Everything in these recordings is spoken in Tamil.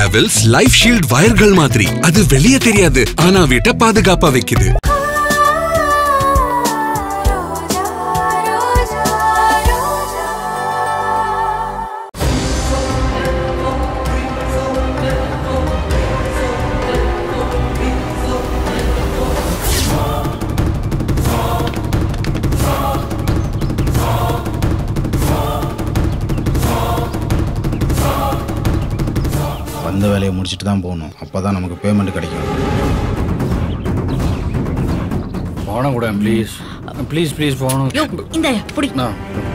ஹேவல்ஸ் லைஃப் ஷீல்ட் வயர்கள் மாதிரி அது வெளியே தெரியாது ஆனா வீட்டை பாதுகாப்பா வைக்குது வந்த வேலையை முடிச்சுட்டு தான் போகணும் அப்போ தான் நமக்கு பேமெண்ட் கிடைக்கும் போன கூட ப்ளீஸ் ப்ளீஸ் ப்ளீஸ் போகணும் யோ இந்த புடி நான்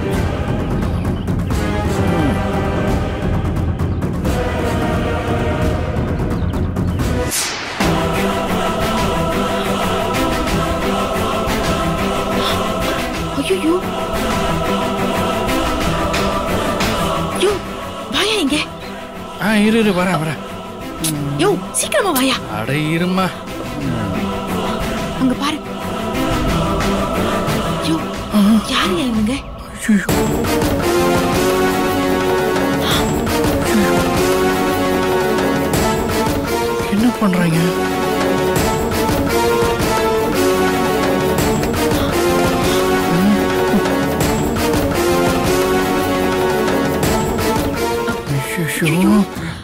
ஐயோ யோ வாயா இங்க ஆ இரு இரு வரேன் வரேன் யோ சீக்கிரமா வாயா அட இருமா அங்க பாரு யோ யாரு இவங்க என்ன பண்றாங்க ஐயோ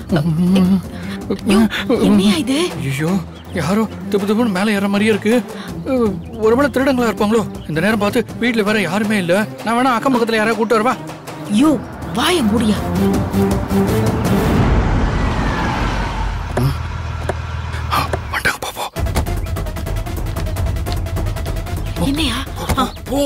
யோ என்னையா இது ஐயோ யாரோ திப்பு திப்புன்னு மேலே ஏற மாதிரியே இருக்கு அஹ், ஒருவேளை திருடங்களா இருப்பாங்களோ இந்த நேரம் பார்த்து வீட்டில் வேற யாருமே இல்லை நான் வேணா அக்கம் பக்கத்தில் யாராவது கூட்டு வரவா யோ வாய மூடியா வந்துட்டாங்க பாப்பா என்னையா ஆ, போ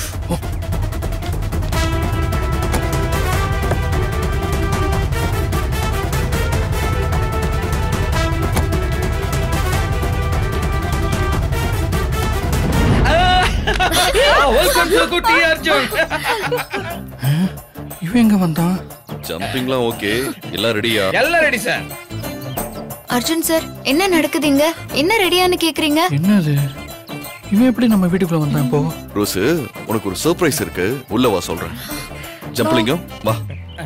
இவன் எங்க வந்தான் ஜம்பிங்லாம் ஓகே எல்லாம் ரெடியா எல்லாம் ரெடி சார் அர்ஜுன் சார் என்ன நடக்குதுங்க என்ன ரெடியான்னு கேக்குறீங்க என்னது இவன் எப்படி நம்ம வீட்டுக்குள்ள வந்தான் இப்போ ரோஸு உனக்கு ஒரு சர்ப்ரைஸ் இருக்கு உள்ள வா சொல்றேன் ஜம்பிளிங்கம் வா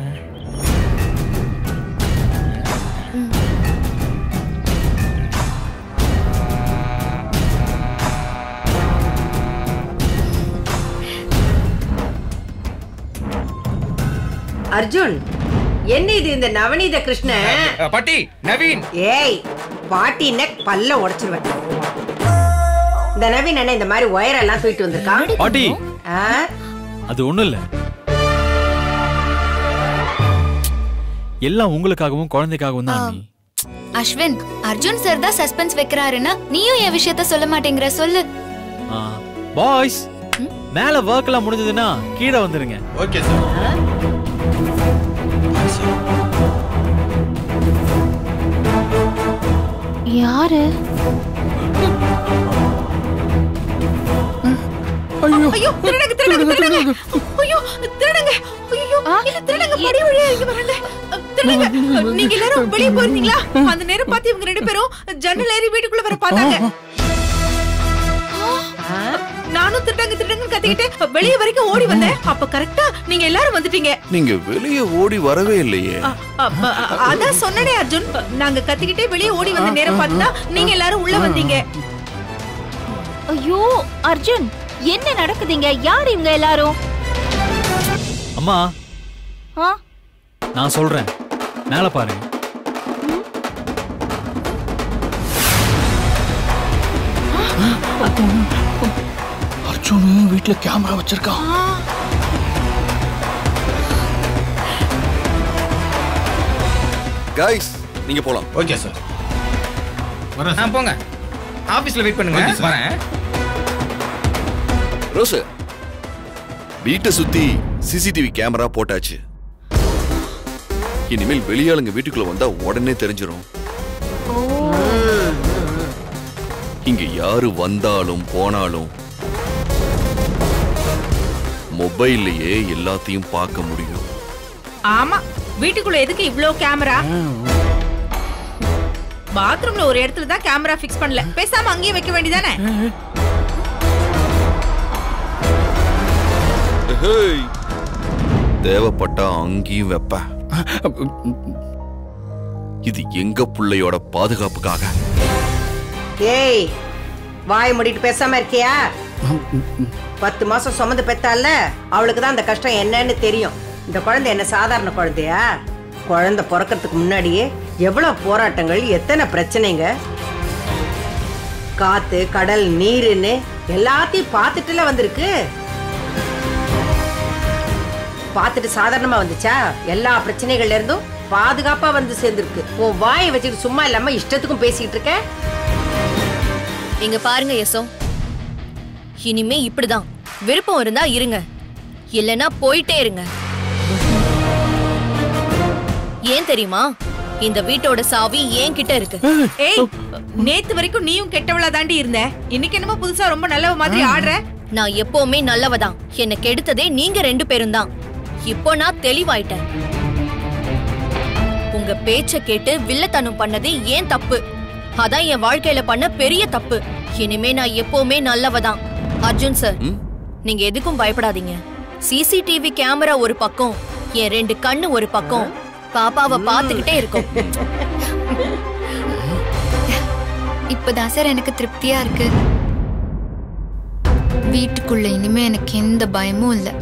அர்ஜுன் என்ன இது இந்த நவநீத கிருஷ்ணன் அஹ், பாட்டி நவீன் ஏய் பாட்டி நெக் பல்ல உடைச்சிருவேன் இந்த நவீன் என்ன இந்த மாதிரி ஒயரெல்லாம் தூக்கிட்டு வந்திருக்கான் பாட்டி ஆ? அது ஒண்ணும் இல்ல எல்லாம் உங்களுக்காகவும் குழந்தைக்காகவும் தான் அண்ணி. அஸ்வின் அர்ஜுன் சார் தான் சஸ்பென்ஸ் வைக்கிறாருன்னா நீயும் என் விஷயத்த சொல்ல மாட்டேங்கிற சொல்லு ஆ பாய்ஸ் மேல ஒர்க் எல்லாம் முடிஞ்சதுன்னா கீழே வந்துருங்க ஓகே சார் யாரு ஐயோ திருடங்க திருடங்க திருடங்க ஐயோ திருடங்க ஐயோ இல்ல திருடங்க படி வழியா இங்க வராங்க திருடங்க நீங்க எல்லாரும் வெளிய போயிருந்தீங்களா அந்த நேரம் பார்த்து இவங்க ரெண்டு பேரும் ஜன்னல் ஏறி வீட்டுக்குள்ள வர பார்த்தாங்க நானும் திருடங்க திருடங்க கத்திக்கிட்டு வெளிய வரைக்கும் ஓடி வந்தேன் அப்ப கரெக்டா நீங்க எல்லாரும் வந்துட்டீங்க நீங்க வெளியே ஓடி வரவே இல்லையே அ- அ- அ- அதான் சொன்னனே அர்ஜுன் நாங்க கத்திக்கிட்டே வெளிய ஓடி வந்த நேரம் பார்த்து தான் நீங்க எல்லாரும் உள்ள வந்தீங்க ஐயோ அர்ஜுன் என்ன நடக்குதுங்க யார் இவங்க எல்லாரும் அம்மா நான் சொல்றேன் மேல பாருங்க அர்ஜுனு வீட்டுல கேமரா வச்சிருக்கான் கைஸ் நீங்க போலாம் ஓகே சார் ஆ போங்க ஆபீஸ்ல வெயிட் பண்ணுங்க வரேன் ரோஸு வீட்டை சுத்தி சிசிடிவி கேமரா போட்டாச்சு இனிமேல் வெளியாளுங்க வீட்டுக்குள்ள வந்தா உடனே தெரிஞ்சிரும் இங்க யாரு வந்தாலும் போனாலும் மொபைல்லையே எல்லாத்தையும் பார்க்க முடியும் ஆமா வீட்டுக்குள்ள எதுக்கு இவ்ளோ கேமரா பாத்ரூம்ல ஒரு இடத்துல தான் கேமரா ஃபிக்ஸ் பண்ணல பேசாம அங்கேயே வைக்க வேண்டியதானே ஹேய், தேவைப்பட்டா அங்கேயும் வைப்பேன் இது எங்க புள்ளையோட பாதுகாப்புக்காக ஏய் வாய் மூடிட்டு பேசாம இருக்கியா பத்து மாசம் சுமந்து பெத்தால அவளுக்கு தான் அந்த கஷ்டம் என்னன்னு தெரியும் இந்த குழந்தை என்ன சாதாரண குழந்தையா குழந்தை பிறக்கறதுக்கு முன்னாடியே எவ்வளவு போராட்டங்கள் எத்தனை பிரச்சனைங்க காத்து கடல் நீருன்னு எல்லாத்தையும் பார்த்துட்டுல வந்திருக்கு பார்த்துட்டு சாதாரணமா வந்துச்சா எல்லா பிரச்சனைகள்ல இருந்தும் பாதுகாப்பா வந்து சேர்ந்திருக்கு உன் வாயை வச்சுட்டு சும்மா இல்லாம இஷ்டத்துக்கும் பேசிக்கிட்டு இருக்க இங்க பாருங்க யசோ இனிமே இப்படிதான் விருப்பம் இருந்தா இருங்க இல்லனா போயிட்டே இருங்க ஏன் தெரியுமா இந்த வீட்டோட சாவி ஏன் கிட்ட இருக்கு ஏய் நேத்து வரைக்கும் நீயும் கெட்டவளா தாண்டி இருந்த இன்னைக்கு என்னமோ புதுசா ரொம்ப நல்லவ மாதிரி ஆடுற நான் எப்பவுமே நல்லவதான் என்ன கெடுத்ததே நீங்க ரெண்டு பேரும் தான் இப்போ நான் தெளிவாயிட்டேன் உங்க பேச்ச கேட்டு வில்லத்தனம் பண்ணது ஏன் தப்பு அதான் என் வாழ்க்கையில பண்ண பெரிய தப்பு இனிமே நான் எப்பவுமே நல்லவதான் அர்ஜுன் சார் நீங்க எதுக்கும் பயப்படாதீங்க சிசிடிவி கேமரா ஒரு பக்கம் என் ரெண்டு கண்ணு ஒரு பக்கம் பாப்பாவை பாத்துக்கிட்டே இருக்கும் இப்பதான் சார் எனக்கு திருப்தியா இருக்கு வீட்டுக்குள்ள இனிமே எனக்கு எந்த பயமும் இல்ல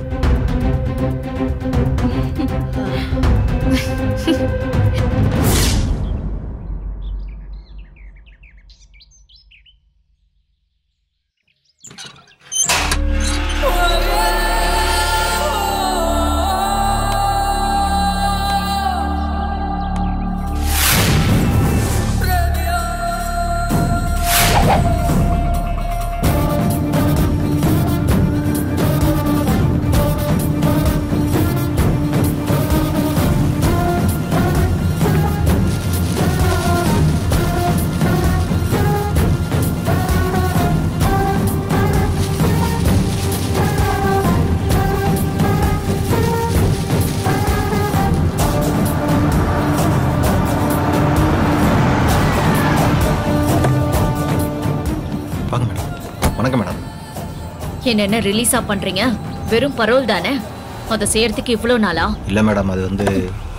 வாங்க மேடம் வணக்கம் மேடம் என்ன என்ன ரிலீஸா பண்றீங்க வெறும் பரோல் தானே அதை செய்யறதுக்கு இவ்வளோ நாளா இல்லை மேடம் அது வந்து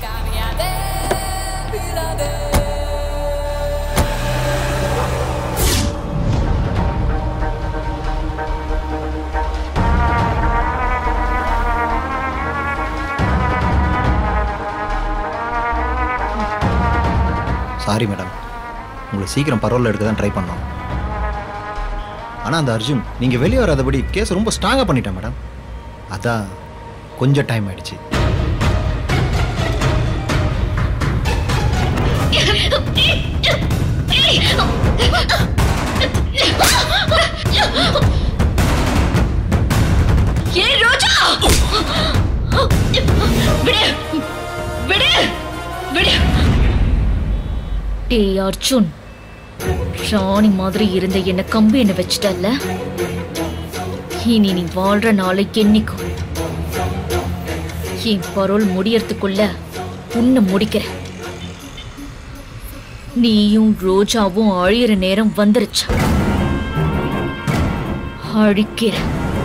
சாரி மேடம் உங்களை சீக்கிரம் பரவாயில்ல எடுக்க தான் ட்ரை பண்ணோம் ஆனால் அந்த அர்ஜுன் நீங்கள் வெளியே வராதபடி கேஸ் ரொம்ப ஸ்ட்ராங்காக பண்ணிட்டேன் மேடம் அதான் கொஞ்சம் டைம் ஆயிடுச்சு ஏய் ரோஜா விடு விடு விடு டேய் அர்ஜுன் ராணி மாதிரி இருந்த என்ன கம்பி என்ன வச்சிட்டல்ல இனி நீ வாழ்ற நாளை என்னைக்கும் என் பரோல் முடியறதுக்குள்ள உன்னை முடிக்கிறேன் நீயும் ரோஜாவும் அழியிற நேரம் வந்துருச்சு அழிக்கிறேன்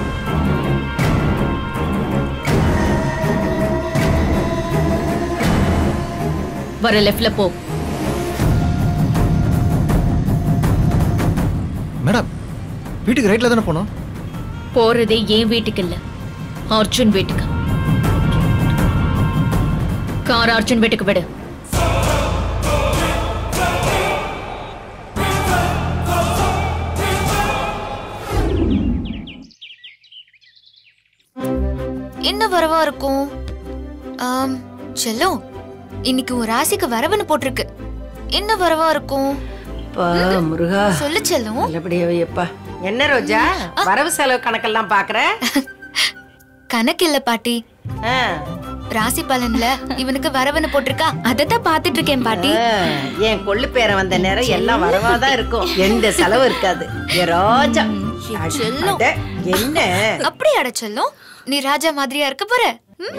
வர லெஃப்ட்ல போ மேடம் வீட்டுக்கு ரைட்டில் தானே போனோம் போறதே என் வீட்டுக்கு இல்ல அர்ஜுன் வீட்டுக்கு கார் அர்ஜுன் வீட்டுக்கு விடு என்ன வரவா இருக்கும் ஆம், செல்லம் இன்னைக்கு ஒரு ராசிக்கு வரவுன்னு போட்டிருக்கு என்ன வரவா இருக்கும் அப்பா, முருகா சொல்லு செல்லம் நல்லபடியா வையப்பா என்ன ரோஜா வரவு செலவு கணக்கெல்லாம் பாக்குற கணக்கு இல்ல பாட்டி ராசி பலன்ல இவனுக்கு வரவுன்னு போட்டிருக்கா அதத்தான் பாத்துட்டு இருக்கேன் பாட்டி ஆ, என் கொள்ளு பேரன் வந்த நேரம் எல்லாம் வரவாதான் இருக்கும் எந்த செலவு இருக்காது ஏ ரோஜா செல்லம். அட, என்ன அப்படி அட செல்லம் நீ ராஜா மாதிரியா இருக்க போற ம்?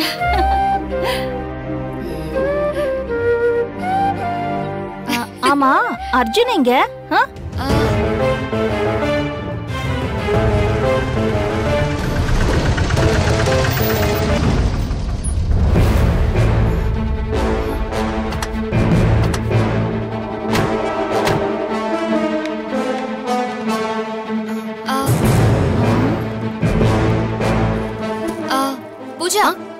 ஆமா அர்ஜுன் எங்க ஆ?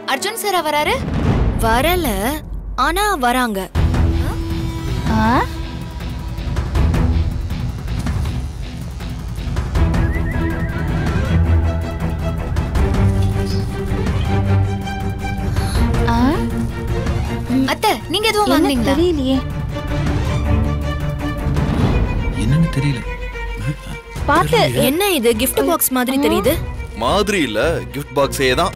அர்ஜுன் சார் வராரு வரல ஆனா வராங்க ஆ ஆ அத்தை நீங்க எதுவும் என்ன வாங்குனீங்களா தெரியலையே என்னன்னு தெரியல பாத்து என்ன இது கிஃப்ட் பாக்ஸ் மாதிரி தெரியுது மாதிரி இல்ல கிஃப்ட் பாக்ஸே தான்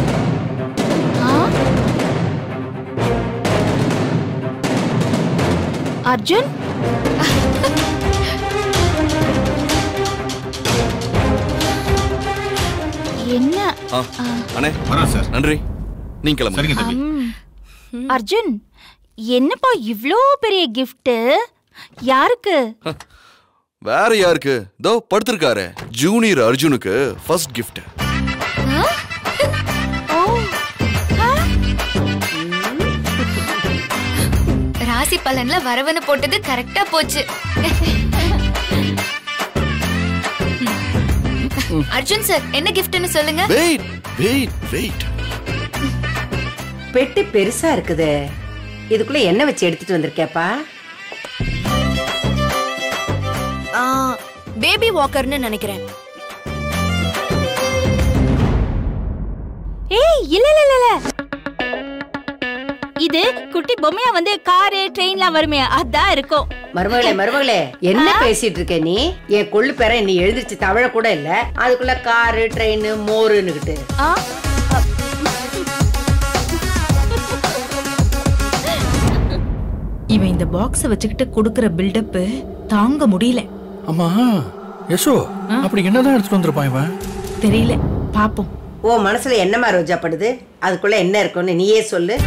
அர்ஜுன் என்ன ஆ, அண்ணே வரேன் சார் நன்றி நீங்க கிளம்புங்க சரிங்க தம்பி ம். அர்ஜுன் என்னப்பா இவ்ளோ பெரிய gift யாருக்கு வேற யாருக்கு தோ படுத்திருக்காரு ஜூனியர் அர்ஜுனுக்கு ஃபர்ஸ்ட் கிஃப்ட் ஓ ராசி பலன்ல வரவன்னு போட்டது கரெக்டா போச்சு அர்ஜுன் சார் என்ன கிஃப்ட்னு சொல்லுங்க வெயிட் வெயிட் வெயிட் பெட்டி பெருசா இருக்குது இதுக்குள்ள என்ன வச்சு எடுத்துட்டு வந்திருக்கேப்பா பேபி வாக்கர்னு நினைக்கிறேன் ஏய் இல்ல இல்ல இல்ல, இல்ல இது குட்டி பொம்மையா வந்து காரு ட்ரெயின்லாம் வருமே அதான் இருக்கும் மருமகளே மருமகளே என்ன பேசிட்டு இருக்க நீ என் கொள்ளு பேர நீ எழுந்திருச்சு தவழ கூட இல்ல அதுக்குள்ள காரு ட்ரெயின் மோருன்னுகிட்டு ஆ இவன் இந்த பாக்ஸ வச்சுக்கிட்டு கொடுக்கற பில்டப் தாங்க முடியல அம்மா யசோ அப்படி என்னதான் எடுத்துட்டு வந்திருப்பான் இவன் தெரியல பாப்போம் ஓ மனசுல என்னமா ரோஜா படுது அதுக்குள்ள என்ன இருக்கும்னு நீயே சொல்லு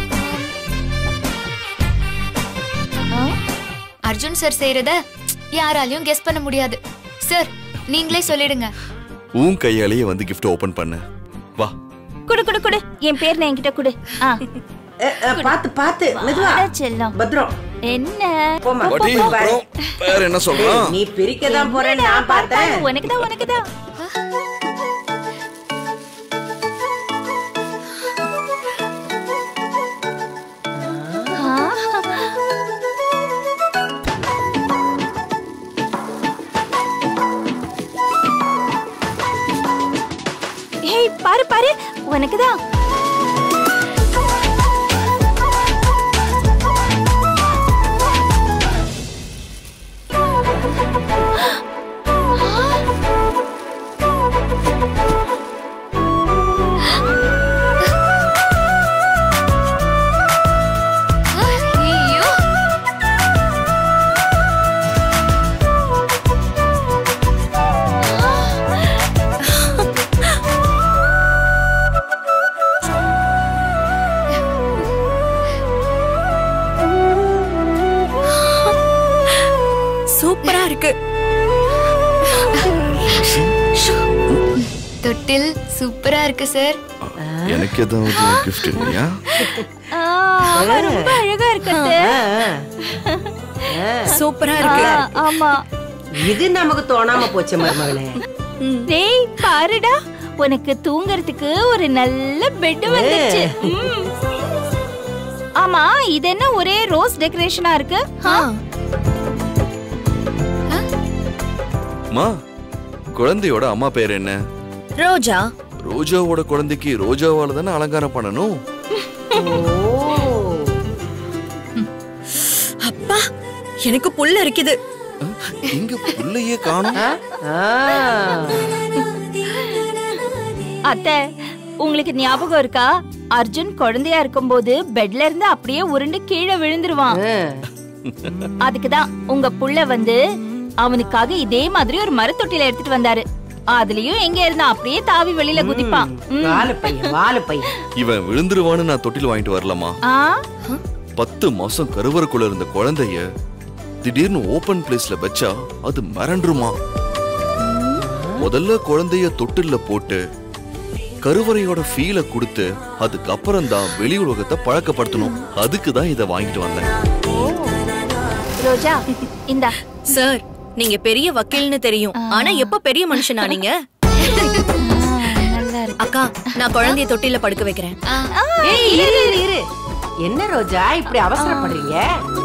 அர்ஜுன் சார் செய்யறத யாராலையும் கெஸ் பண்ண முடியாது சார் நீங்களே சொல்லிடுங்க உன் கையாலேயே வந்து கிஃப்ட் ஓபன் பண்ணு வா குடு குடு குடு என் பேர் என்கிட்ட குடு ஆ அஹ், அஹ், பாத்து பாத்து மெதுவா வாடா செல்லம் பத்ரம் என்ன போம்மா. போ, போ, பாட்டி போ. அப்புறம் வேற என்ன சொல்றான் நீ பிரிக்க தான் போறேன்னு நான் பார்த்தேன் உனக்குதான் உனக்குதான் ஏய் பாரு பாரு உனக்குதான் ஐயோ சூப்பரா இருக்கு தொட்டில் சூப்பரா இருக்கு சார் எனக்கு ஏதாவது கிஃப்ட் இல்லையா ஆ, ரொம்ப அழகா இருக்கட்டு சூப்பரா இருக்கு ஆமா இது நமக்கு தோணாம போச்சு மருமகளே டேய் பாருடா உனக்கு தூங்கறதுக்கு ஒரு நல்ல பெட் வந்துருச்சு ம். ஆமா இது என்ன ஒரே ரோஸ் டெக்கரேஷனா இருக்கு ஆ, மா குழந்தையோட அம்மா பேர் என்ன ரோஜா ரோஜாவோட குழந்தைக்கு ரோஜாவால தானே அலங்காரம் பண்ணணும் அப்பா எனக்கு புல்ல இருக்குது இங்க புள்ளையே காணும் அத்தை உங்களுக்கு ஞாபகம் இருக்கா அர்ஜுன் குழந்தையா இருக்கும்போது பெட்ல இருந்து அப்படியே உருண்டு கீழே விழுந்துருவான் அதுக்குதான் உங்க புள்ள வந்து அவனுக்காக இதே மாதிரி ஒரு மரத்தொட்டில எடுத்துட்டு வந்தாரு அதுலயும் எங்க இருந்தா அப்படியே தாவி வெளியில குதிப்பான் ம். வாலு பையன் வாலு பையன் இவன் விழுந்துருவான்னு நான் தொட்டில் வாங்கிட்டு வரலாமா ஆ பத்து மாசம் கருவறைக்குள்ள இருந்த குழந்தைய திடீர்னு ஓபன் பிளேஸ்ல வச்சா அது மிரண்டுருமா முதல்ல குழந்தைய தொட்டில்ல போட்டு கருவறையோட ஃபீல கொடுத்து அதுக்கப்புறம் தான் வெளி உலகத்தை பழக்கப்படுத்தணும் அதுக்கு தான் இதை வாங்கிட்டு வந்தேன் ரோஜா இந்தா சார் நீங்க பெரிய வக்கீல்னு தெரியும் ஆனா எப்ப பெரிய மனுஷனா நீங்க நல்லா இருக்கு அக்கா நான் குழந்தைய தொட்டில படுக்க வைக்கிறேன் ஏய் இரு இரு இரு என்ன ரோஜா இப்படி அவசரப்படுறீங்க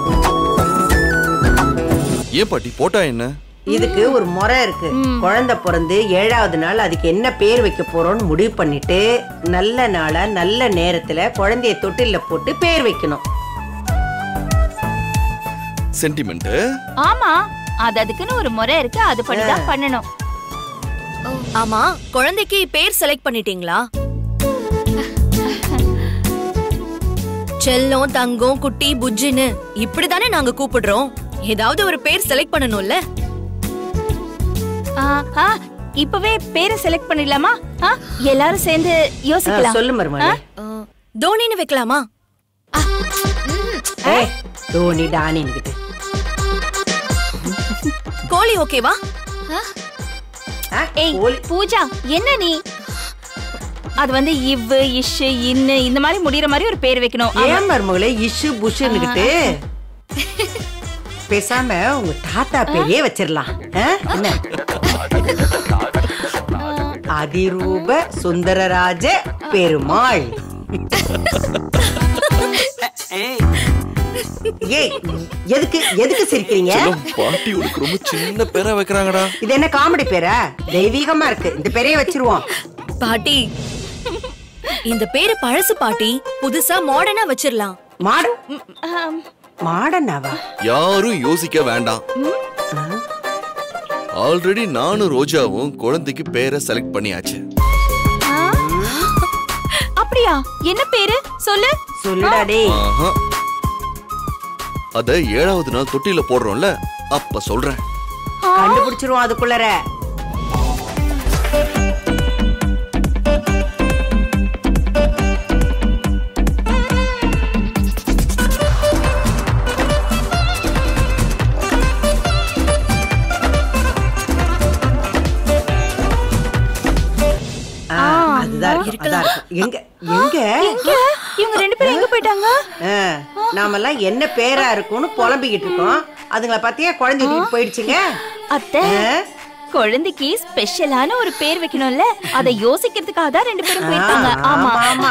ஏன் பாட்டி போட்டா என்ன இதுக்கு ஒரு முறை இருக்கு குழந்தை பிறந்து ஏழாவது நாள் அதுக்கு என்ன பேர் வைக்க போறோம்னு முடிவு பண்ணிட்டு நல்ல நாளா நல்ல நேரத்துல குழந்தைய தொட்டில்ல போட்டு பேர் வைக்கணும் சென்டிமெண்ட் ஆமா அது அதுக்குன்னு ஒரு முறை இருக்கு அது படிதான் பண்ணணும் ஆமா குழந்தைக்கு பேர் செலக்ட் பண்ணிட்டீங்களா செல்லம் தங்கம் குட்டி புஜ்ஜின்னு இப்படிதானே நாங்க கூப்பிடுறோம் ஏதாவது ஒரு பேர் செலக்ட் பண்ணணும்ல ஆ, ஆ, இப்பவே பேரை செலக்ட் பண்ணிடலாமா ஆ, எல்லாரும் சேர்ந்து யோசிக்கலாம் சொல்லு மருமகளே. ஆ? தோனின்னு வைக்கலாமா ஏய் தோனி டானின்னுகிட்டு கோழி ஓகேவா ஏய் பூஜா என்ன நீ அது வந்து இவ்வு இஷு இன்னு இந்த மாதிரி முடியற மாதிரி ஒரு பேர் வைக்கணும் ஆமா. ஏன் மருமகளே இஷு புஷுன்னுகிட்டு பேசாம உங்க தாத்தா பேரையே வச்சிடலாம் ஆ? என்ன அதிரூப சுந்தரராஜ பெருமாள் ஏய் எதுக்கு எதுக்கு சிரிக்கிறீங்க செல்லம், பாட்டி உனக்கு ரொம்ப சின்ன பேரா வைக்கிறாங்கடா இது என்ன காமெடி பேரா தெய்வீகமா இருக்கு இந்த பேரையே வச்சிருவோம் பாட்டி இந்த பேரு பழசு பாட்டி புதுசா மாடர்னா வச்சிரலாம் மாடன் மாடனாவா யாரும் யோசிக்க வேண்டாம் ஆல்ரெடி நானும் ரோஜாவும் குழந்தைக்கு பேரை செலக்ட் பண்ணியாச்சு அப்படியா என்ன பேரு சொல்லு சொல்லுடா டேய் ஆஹா. அத ஏழாவது நாள் தொட்டில போடுறோம்ல அப்ப சொல்றேன் கண்டுபிடிச்சிருவோம் அதுக்குள்ளர ஆ, அதுதான் இருக்கும், அதான் இருக்கும். எங்க எங்க எங்க? இவங்க ரெண்டு பேரும் எங்க போயிட்டாங்க ஆ, நாமெல்லாம் என்ன பேரா இருக்கும்னு புலம்பிக்கிட்டு இருக்கோம் அதுங்களை பத்தியா குழந்தை தூக்கிட்டு போயிடுச்சுங்க அத்தை குழந்தைக்கு ஸ்பெஷலான ஒரு பேர் வைக்கணும்ல அதை யோசிக்கிறதுக்காக தான் ரெண்டு பேரும் போயிருக்காங்க ஆமா ஆமா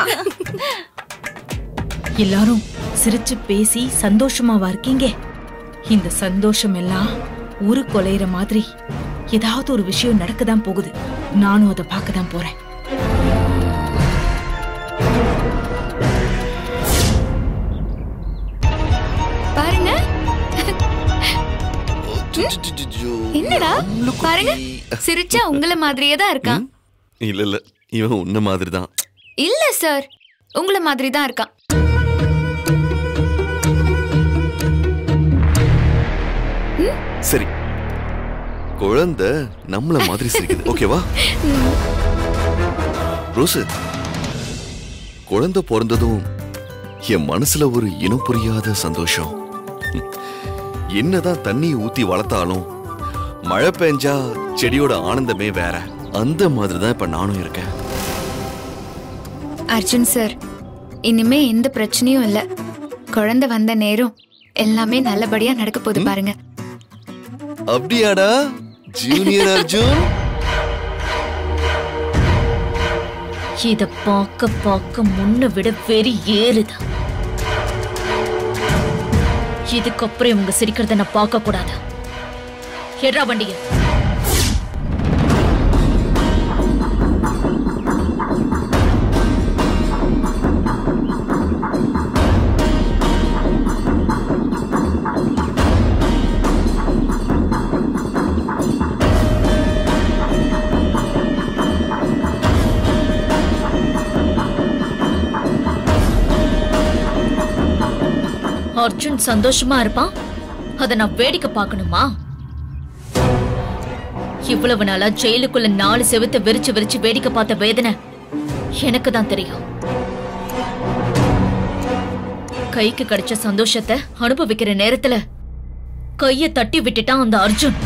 எல்லாரும் சிரிச்சு பேசி சந்தோஷமாவா இருக்கீங்க இந்த சந்தோஷம் எல்லாம் ஊரு கொலையிற மாதிரி ஏதாவது ஒரு விஷயம் நடக்கதான் போகுது நானும் அதை பார்க்க தான் போறேன் பாருங்க என்னடா பாருங்க சிரிச்சா உங்கள மாதிரியே தான் இருக்கான் இல்ல இல்ல இவன் உன்ன மாதிரி தான் இல்ல சார் உங்கள மாதிரி தான் இருக்கான் சரி குழந்தை நம்மள மாதிரி சிரிக்குது ஓகேவா ரோசு குழந்தை பிறந்ததும் என் மனசுல ஒரு இனம் புரியாத சந்தோஷம் என்னதான் தண்ணி ஊத்தி வளர்த்தாலும் மழை பெஞ்சா செடியோட ஆனந்தமே வேற அந்த மாதிரி தான் இப்ப நானும் இருக்கேன் அர்ஜுன் சார் இனிமே எந்த பிரச்சனையும் இல்ல குழந்தை வந்த நேரம் எல்லாமே நல்லபடியா நடக்க போகுது பாருங்க அப்படியாடா ஜூனியர் அர்ஜுன் இத பார்க்க பார்க்க முன்ன விட வெறி ஏறுது இதுக்கப்புறம் இவங்க சிரிக்கிறத நான் பார்க்க கூடாது எட்ரா வண்டிய அர்ஜுன் சந்தோஷமா இருப்பான் அத நான் வேடிக்கை பார்க்கணுமா இவ்வளவு நாளா ஜெயிலுக்குள்ள நாலு செவுத்த விரிச்சு விரிச்சு வேடிக்கை பார்த்த வேதனை எனக்கு தான் தெரியும் கைக்கு கிடைச்ச சந்தோஷத்தை அனுபவிக்கிற நேரத்துல கைய தட்டி விட்டுட்டான் அந்த அர்ஜுன்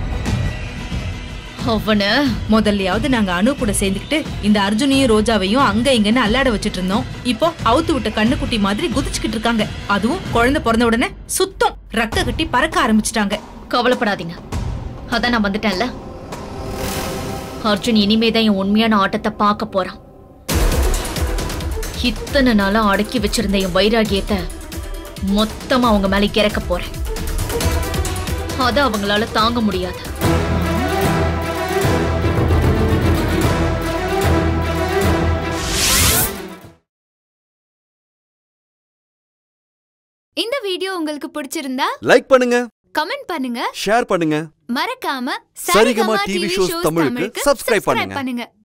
அவன முதல்லையாவது நாங்க அனு கூட சேர்ந்துக்கிட்டு இந்த அர்ஜுனையும் ரோஜாவையும் அங்க இங்கன்னு அல்லாட வச்சிட்டு இருந்தோம் இப்போ அவுத்து விட்ட கண்ணுக்குட்டி மாதிரி குதிச்சுக்கிட்டு இருக்காங்க அதுவும் குழந்தை பிறந்த உடனே சுத்தம் ரக்க கட்டி பறக்க ஆரம்பிச்சிட்டாங்க கவலைப்படாதீங்க அதான் நான் வந்துட்டேன்ல அர்ஜுன் இனிமே தான் என் உண்மையான ஆட்டத்தை பார்க்க போறான் இத்தனை நாளா அடக்கி வச்சிருந்த என் வைராகியத்தை மொத்தமா அவங்க மேல இறக்க போறேன் அத அவங்களால தாங்க முடியாது இந்த வீடியோ உங்களுக்கு பிடிச்சிருந்தா லைக் பண்ணுங்க கமெண்ட் பண்ணுங்க ஷேர் பண்ணுங்க மறக்காம சரிகமா டிவி ஷோஸ் தமிழுக்கு சப்ஸ்கிரைப் பண்ணுங்க பண்ணுங்க